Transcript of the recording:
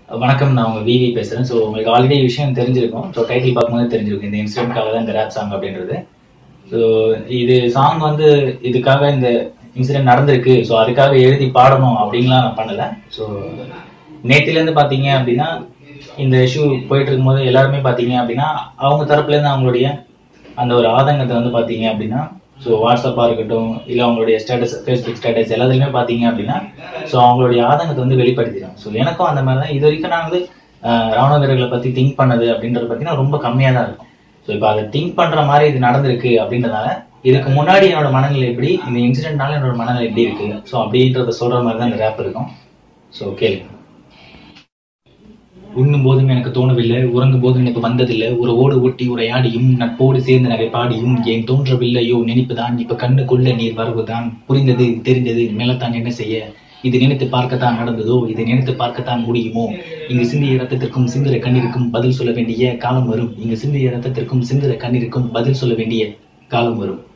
வணக்கம் நான் உங்க விவி பேசுறேன் ஸோ உங்களுக்கு ஆல்ரெடி விஷயம் தெரிஞ்சிருக்கும் ஸோ டைட்டில் பார்க்கும்போது தெரிஞ்சிருக்கும் இந்த இன்சிடென்ட்காக தான் இந்த ரேப் சாங் அப்படின்றது ஸோ இது சாங் வந்து இதுக்காக இந்த இன்சிடென்ட் நடந்திருக்கு ஸோ அதுக்காக எழுதி பாடணும் அப்படின்லாம் நான் பண்ணல ஸோ நேத்திலேருந்து பார்த்தீங்க அப்படின்னா இந்த இஷ்யூ போயிட்டு இருக்கும்போது எல்லாருமே பார்த்தீங்க அப்படின்னா அவங்க தரப்புலேருந்து அவங்களுடைய அந்த ஒரு ஆதங்கத்தை வந்து பார்த்தீங்க அப்படின்னா ஸோ வாட்ஸ்அப்பாக இருக்கட்டும் இல்லை அவங்களுடைய ஸ்டேட்டஸ் ஃபேஸ்புக் ஸ்டேட்டஸ் எல்லாத்துலேயுமே பார்த்தீங்க அப்படின்னா ஸோ அவங்களுடைய ஆதங்கத்தை வந்து வெளிப்படுத்திடும் ஸோ எனக்கும் அந்த மாதிரி தான் இது வரைக்கும் நான் வந்து ஆஹ், ராணுவ வீரர்களை பற்றி திங்க் பண்ணது அப்படின்றத பார்த்தீங்கன்னா ரொம்ப கம்மியாக தான் இருக்கும் ஸோ இப்போ அதை திங்க் பண்ணுற மாதிரி இது நடந்திருக்கு அப்படின்றதால இதுக்கு முன்னாடி என்னோட மனநிலை எப்படி இந்த இன்சிடென்ட்னால என்னோட மனநிலை எப்படி இருக்கு ஸோ அப்படின்றத சொல்ற மாதிரி தான் இந்த ரேப் இருக்கும் ஸோ கேளுங்க உண்ணும் போதும் எனக்கு தோணவில்லை உறங்கும் போதும் எனக்கு வந்ததில்லை ஒரு ஓடு ஒட்டி உரையாடியும் நட்போடு சேர்ந்து நகை பாடியும் ஏன் தோன்றவில்லையோ நினைப்புதான் இப்ப கண்ணுக்குள்ள நீர் வரவுதான் புரிந்தது தெரிந்தது மேலத்தான் என்ன செய்ய இது நினைத்து பார்க்கத்தான் நடந்ததோ இதை நினைத்து பார்க்கத்தான் முடியுமோ இங்கு சிந்திய ரத்தத்திற்கும் சிந்துற கண்ணிற்கும் பதில் சொல்ல வேண்டிய காலம் வரும் இங்கு சிந்திய ரத்தத்திற்கும் சிந்துற கண்ணிற்கும் பதில் சொல்ல வேண்டிய காலம் வரும்